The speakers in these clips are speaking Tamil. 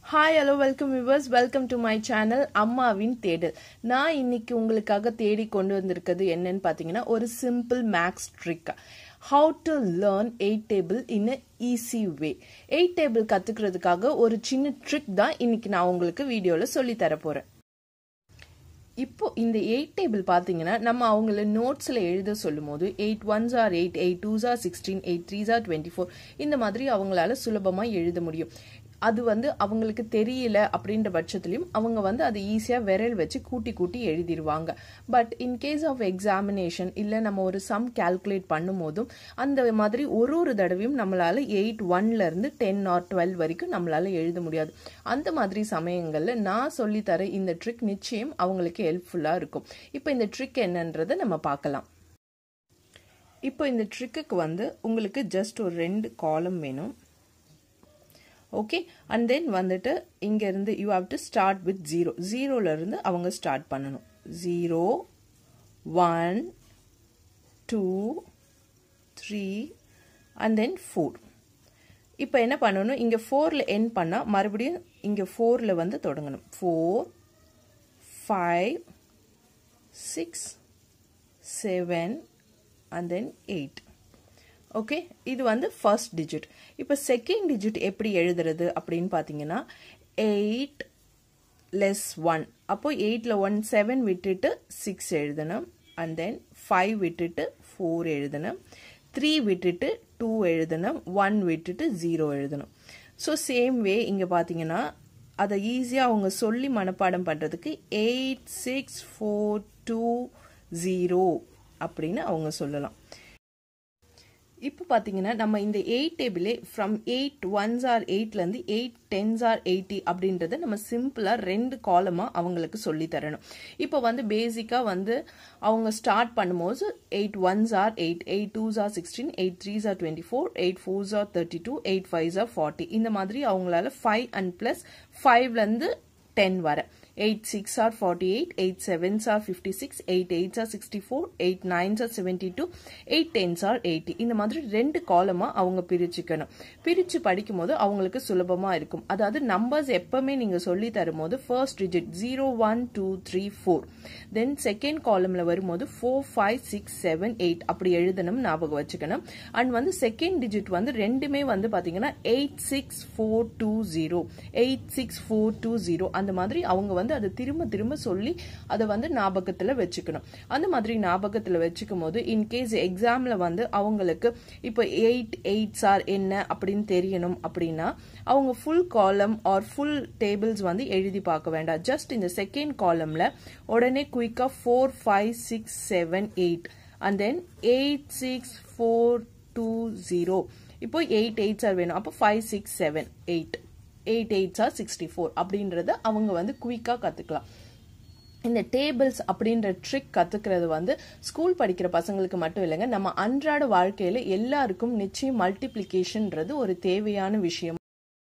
hi hello welcome viewers welcome to my channel அம்மாவின் தேடல் நான் இன்னைக்கு உங்களுக்காக தேடி கொண்டு வந்திருக்கிறது என்னன்னு பார்த்தீங்கன்னா ஒரு simple maths trick how to learn eight table in a easy way eight table கற்றுக்கிறதுக்காக ஒரு சின்ன ட்ரிக் தான் இன்னைக்கு நான் உங்களுக்கு வீடியோவில் சொல்லி தர போகிறேன் இப்போ இந்த எயிட் டேபிள் பார்த்தீங்கன்னா நம்ம அவங்கள நோட்ஸில் எழுத சொல்லும் போது eight ones are eight eight twos are sixteen eight threes are twenty four இந்த மாதிரி அவங்களால சுலபமாக எழுத முடியும் அது வந்து அவங்களுக்கு தெரியல அப்படின்ற பட்சத்துலையும் அவங்க வந்து அதை ஈஸியாக விரல் வச்சு கூட்டி கூட்டி எழுதிடுவாங்க but in case of examination இல்லை நம்ம ஒரு சம் கால்குலேட் பண்ணும் போதும் அந்த மாதிரி ஒரு ஒரு தடவையும் நம்மளால எயிட் ஒன்லேருந்து டென் ஆர் டுவெல் வரைக்கும் நம்மளால எழுத முடியாது அந்த மாதிரி சமயங்களில் நான் சொல்லித்தர இந்த ட்ரிக் நிச்சயம் அவங்களுக்கு ஹெல்ப்ஃபுல்லாக இருக்கும் இப்போ இந்த ட்ரிக் என்னன்றதை நம்ம பார்க்கலாம் இப்போ இந்த ட்ரிக்குக்கு வந்து உங்களுக்கு ஜஸ்ட் ஒரு ரெண்டு காலம் வேணும் ஓகே அண்ட் தென் வந்துட்டு இங்கேருந்து you have to start with zero ஜீரோலேருந்து அவங்க ஸ்டார்ட் பண்ணணும் zero one two three and then four இப்போ என்ன பண்ணணும் இங்கே ஃபோரில் என் பண்ணால் மறுபடியும் இங்கே ஃபோரில் வந்து தொடங்கணும் four five six seven and then eight okay இது வந்து ஃபர்ஸ்ட் டிஜிட் இப்போ செகண்ட் டிஜிட் எப்படி எழுதுறது அப்படின்னு பார்த்தீங்கன்னா எயிட் லெஸ் ஒன் அப்போ எயிட்டில் ஒன் செவன் விட்டுட்டு சிக்ஸ் எழுதணும் அண்ட் தென் ஃபைவ் விட்டுட்டு ஃபோர் எழுதணும் த்ரீ விட்டுட்டு டூ எழுதணும் ஒன் விட்டுட்டு ஜீரோ எழுதணும் ஸோ சேம் வே இங்கே பார்த்தீங்கன்னா அதை ஈஸியாக அவங்க சொல்லி மனப்பாடம் பண்ணுறதுக்கு eight six four two zero அப்படின்னு அவங்க சொல்லலாம் இப்போ பார்த்தீங்கன்னா நம்ம இந்த எயிட் டேபிளே ஃப்ரம் எயிட் ஒன்ஸ் ஆர் எயிட்லேருந்து எயிட் டென்ஸ் ஆர் எயிட்டி அப்படின்றத நம்ம சிம்பிளாக ரெண்டு காலமாக அவங்களுக்கு சொல்லி தரணும் இப்போ வந்து பேசிக்காக வந்து அவங்க ஸ்டார்ட் பண்ணும்போது eight ones are eight eight twos are sixteen eight threes are twenty four eight fours are thirty two eight fives are forty இந்த மாதிரி அவங்களால ஃபைவ் அண்ட் ப்ளஸ் ஃபைவ்லேருந்து டென் வர eight six are forty eight eight sevens are fifty six eight eights are sixty four eight nines are seventy two eight tens are eighty இந்த மாதிரி ரெண்டு காலமாக அவங்க பிரிச்சுக்கணும் பிரித்து படிக்கும் போது அவங்களுக்கு சுலபமாக இருக்கும் அதாவது நம்பர்ஸ் எப்பவுமே நீங்கள் சொல்லி தரும்போது first digit zero one two three four then second காலமில் வரும்போது four five six seven eight அப்படி எழுதணும் ஞாபகம் வச்சுக்கணும் அண்ட் வந்து செகண்ட் டிஜிட் வந்து ரெண்டுமே வந்து பார்த்தீங்கன்னா eight six four two zero eight six four two zero அந்த மாதிரி அவங்க வந்து அதை திரும்ப திரும்ப சொல்லி அதை வந்து ஞாபகத்தில் வச்சுக்கணும் அந்த மாதிரி ஞாபகத்தில் வச்சுக்கும் போது இன்கேஸ் எக்ஸாமில் வந்து அவங்களுக்கு இப்போ எயிட் எயிட்ஸ் ஆர் என்ன அப்படின்னு தெரியணும் அப்படின்னா அவங்க ஃபுல் காலம் ஆர் ஃபுல் டேபிள்ஸ் வந்து எழுதி பார்க்க வேண்டாம் ஜஸ்ட் இந்த செகண்ட் காலமில் உடனே குயிக்காக four five six seven eight and then eight six four two zero இப்போ எயிட் எயிட்ஸ் ஆர் வேணும் அப்போ five six seven eight eight eights are sixty four அப்படின்றத அவங்க வந்து குயிக்காக கற்றுக்கலாம் இந்த டேபிள்ஸ் அப்படின்ற ட்ரிக் கற்றுக்கிறது வந்து ஸ்கூல் படிக்கிற பசங்களுக்கு மட்டும் இல்லைங்க நம்ம அன்றாட வாழ்க்கையில் எல்லாருக்கும் நிச்சயம் மல்டிப்ளிகேஷன்ன்றது ஒரு தேவையான விஷயம்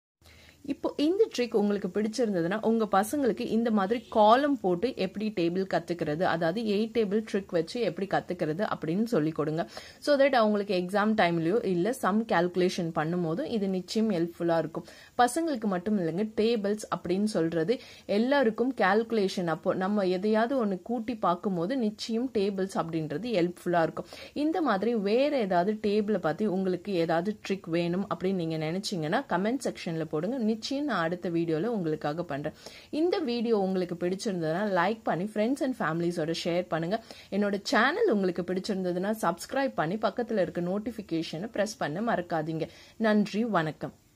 இப்போ இந்த ட்ரிக் உங்களுக்கு பிடிச்சிருந்ததுன்னா உங்க பசங்களுக்கு இந்த மாதிரி காலம் போட்டு எப்படி டேபிள் கத்துக்கிறது அதாவது எயிட் டேபிள் ட்ரிக் வச்சு எப்படி கத்துக்கிறது அப்படின்னு சொல்லி கொடுங்க ஸோ தட் அவங்களுக்கு எக்ஸாம் டைம்லயோ இல்லை சம் கால்குலேஷன் பண்ணும்போதும் இது நிச்சயம் ஹெல்ப்ஃபுல்லா இருக்கும் பசங்களுக்கு மட்டும் இல்லைங்க டேபிள்ஸ் அப்படின்னு சொல்றது எல்லாருக்கும் கால்குலேஷன் அப்போ நம்ம எதையாவது ஒன்று கூட்டி பார்க்கும்போது நிச்சயம் டேபிள்ஸ் அப்படின்றது ஹெல்ப்ஃபுல்லா இருக்கும் இந்த மாதிரி வேற ஏதாவது டேபிளை பத்தி உங்களுக்கு ஏதாவது ட்ரிக் வேணும் அப்படின்னு நீங்க நினைச்சீங்கன்னா கமெண்ட் செக்ஷன்ல போடுங்க நிச்சயம் நான் அடுத்த வீடியோவில் உங்களுக்காக பண்ணுறேன் இந்த வீடியோ உங்களுக்கு பிடிச்சிருந்ததுன்னா லைக் பண்ணி ஃப்ரெண்ட்ஸ் அண்ட் ஃபேமிலிஸோட ஷேர் பண்ணுங்கள் என்னோட சேனல் உங்களுக்கு பிடிச்சிருந்ததுன்னா சப்ஸ்கிரைப் பண்ணி பக்கத்தில் இருக்க நோட்டிஃபிகேஷனை ப்ரெஸ் பண்ண மறக்காதீங்க நன்றி வணக்கம்